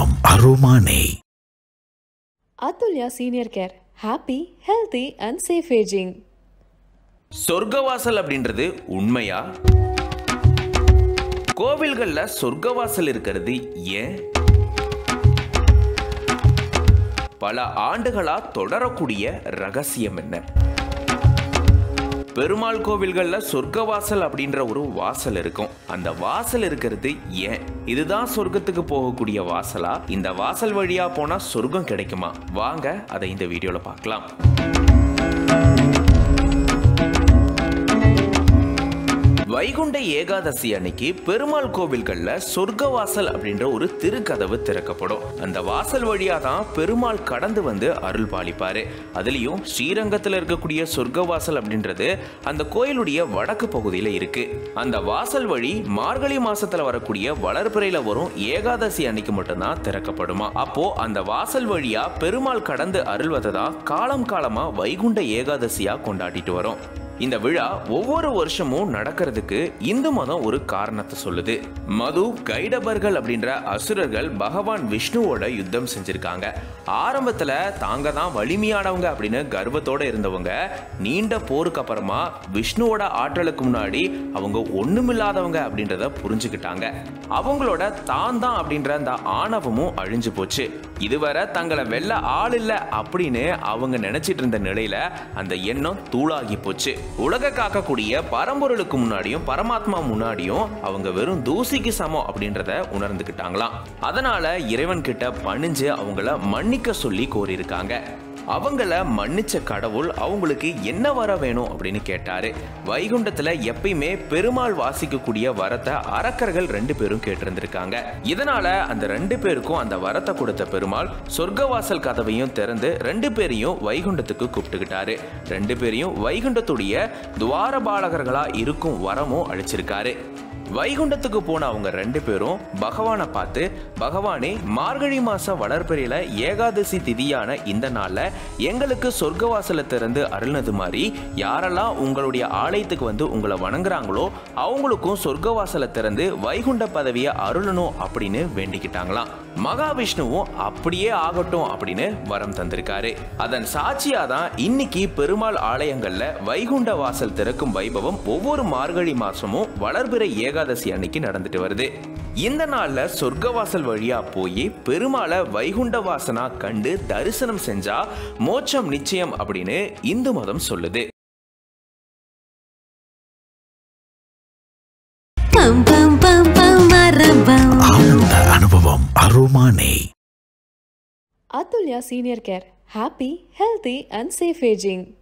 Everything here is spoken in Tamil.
அனுபவம் அரோமானே Atulya Senior Care. Happy, healthy and safe aging. சொர்க்கவாசல் அப்படின்றது உண்மையா கோவில்கள்ல சொர்க்கவாசல் இருக்கிறது ஏன் பல ஆண்டுகளா தொடரக்கூடிய ரகசியம் என்ன பெருமாள் கோவில்கள்ல சொர்க்கவாசல் அப்படின்ற ஒரு வாசல் இருக்கும் அந்த வாசல் இருக்கிறது ஏன் இதுதான் சொர்க்கத்துக்கு போகக்கூடிய வாசலா இந்த வாசல் வழியா போனா சொர்க்கம் கிடைக்குமா வாங்க அதை இந்த வீடியோல பார்க்கலாம் வைகுண்ட ஏகாதசி அன்னைக்கு பெருமாள் கோவில்கள்ல சொர்க்கவாசல் அப்படின்ற ஒரு திருக்கதவு திறக்கப்படும் அந்த வாசல் வழியா தான் பெருமாள் கடந்து வந்து அருள் பாலிப்பாரு அதுலயும் ஸ்ரீரங்கத்துல இருக்கக்கூடிய சொர்க்கவாசல் அப்படின்றது அந்த கோயிலுடைய வடக்கு பகுதியில இருக்கு அந்த வாசல் வழி மார்கழி மாசத்துல வரக்கூடிய வளர்பிறையில வரும் ஏகாதசி அன்னைக்கு மட்டும்தான் திறக்கப்படுமா அப்போ அந்த வாசல் வழியா பெருமாள் கடந்து அருள்வதை தான் காலம் காலமா வைகுண்ட ஏகாதசியா கொண்டாடிட்டு வரோம் இந்த விழா ஒவ்வொரு வருஷமும் நடக்கிறதுக்கு இந்து மதம் ஒரு காரணத்தை சொல்லுது மது கைடபர்கள் அப்படின்ற அசுரர்கள் பகவான் விஷ்ணுவோட யுத்தம் செஞ்சிருக்காங்க ஆரம்பத்துல தாங்க தான் வலிமையானவங்க அப்படின்னு கர்வத்தோட இருந்தவங்க நீண்ட போருக்கு அப்புறமா விஷ்ணுவோட ஆற்றலுக்கு முன்னாடி அவங்க ஒண்ணுமில்லாதவங்க அப்படின்றத புரிஞ்சுக்கிட்டாங்க அவங்களோட தான் தான் அப்படின்ற அந்த ஆணவமும் அழிஞ்சு போச்சு இதுவரை தங்களை வெல்ல ஆள் இல்ல அப்படின்னு அவங்க நினைச்சிட்டு இருந்த நிலையில அந்த எண்ணம் தூளாகி போச்சு உலக காக்கக்கூடிய பரம்பொருளுக்கு முன்னாடியும் பரமாத்மா முன்னாடியும் அவங்க வெறும் தூசிக்கு சமம் அப்படின்றத உணர்ந்துக்கிட்டாங்களாம் அதனால இறைவன் கிட்ட பணிஞ்சு அவங்கள மன்னிக்க சொல்லி கோரியிருக்காங்க அவங்கள மன்னிச்ச கடவுள் அவங்களுக்கு என்ன வர வேணும் அப்படின்னு கேட்டாரு வைகுண்டத்துல எப்பயுமே பெருமாள் வாசிக்கக்கூடிய வரத்தை அரக்கர்கள் ரெண்டு பேரும் கேட்டிருந்திருக்காங்க இதனால அந்த ரெண்டு பேருக்கும் அந்த வரத்தை கொடுத்த பெருமாள் சொர்க்கவாசல் கதவையும் திறந்து ரெண்டு பேரையும் வைகுண்டத்துக்கு கூப்பிட்டுக்கிட்டாரு ரெண்டு பேரையும் வைகுண்டத்துடைய துவாரபாலகர்களா இருக்கும் வரமும் அழிச்சிருக்காரு வைகுண்டத்துக்கு போன அவங்க ரெண்டு பேரும் பகவானை பார்த்து பகவானே மார்கழி மாச வளர்பிறையில ஏகாதசி திதியான இந்த நாள்ல எங்களுக்கு சொர்க்கவாசலை திறந்து அருள்னது மாதிரி யாரெல்லாம் உங்களுடைய ஆலயத்துக்கு வந்து உங்களை வணங்குறாங்களோ அவங்களுக்கும் சொர்க்கவாசலை திறந்து வைகுண்ட பதவியை அருளணும் அப்படின்னு வேண்டிக்கிட்டாங்களாம் மகாவிஷ்ணுவும் அப்படியே ஆகட்டும் அப்படின்னு வரம் தந்திருக்காரு அதன் சாட்சியா தான் இன்னைக்கு பெருமாள் ஆலயங்கள்ல வைகுண்ட வாசல் திறக்கும் வைபவம் ஒவ்வொரு மார்கழி மாசமும் வளர்பிறை ஏகாதசி அன்னைக்கு நடந்துட்டு வருது இந்த நாள்ல சொர்க்கவாசல் வழியா போய் பெருமாளை வைகுண்ட வாசனா கண்டு தரிசனம் செஞ்சா மோட்சம் நிச்சயம் அப்படின்னு இந்து மதம் சொல்லுது பம் பம் பம் பம் மரபம் ஆனந்த அனுபவம் அரோமானே Atulya Senior Care. Happy, healthy and safe aging.